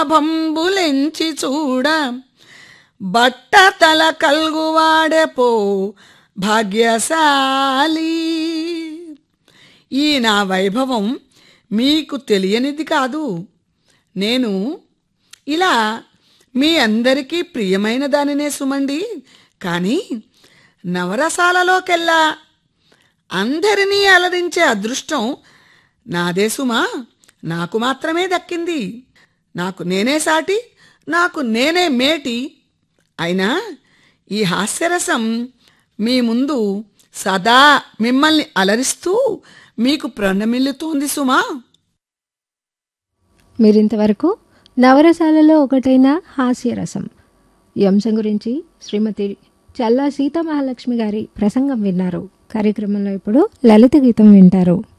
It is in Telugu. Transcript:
భంబులెంచి చూడ బట్ట తల కల్గువాడే పో భాగ్యశాలి ఈ నా వైభవం మీకు తెలియనిది కాదు నేను ఇలా మీ అందరికీ ప్రియమైన దానినే సుమండి కానీ నవరసాలలోకెల్లా అందరినీ అలరించే అదృష్టం నాదే సుమా నాకు మాత్రమే దక్కింది నాకు నేనే సాటి నాకు నేనే మేటి అయినా ఈ హాస్యరసం మీ ముందు సదా మిమ్మల్ని అలరిస్తూ మీకు ప్రణమిల్లుతోంది సుమా మీరింతవరకు నవరసాలలో ఒకటైన హాస్యరసం ఈ అంశం గురించి శ్రీమతి చల్లా సీతామహాలక్ష్మి గారి ప్రసంగం విన్నారు కార్యక్రమంలో ఇప్పుడు లలిత గీతం వింటారు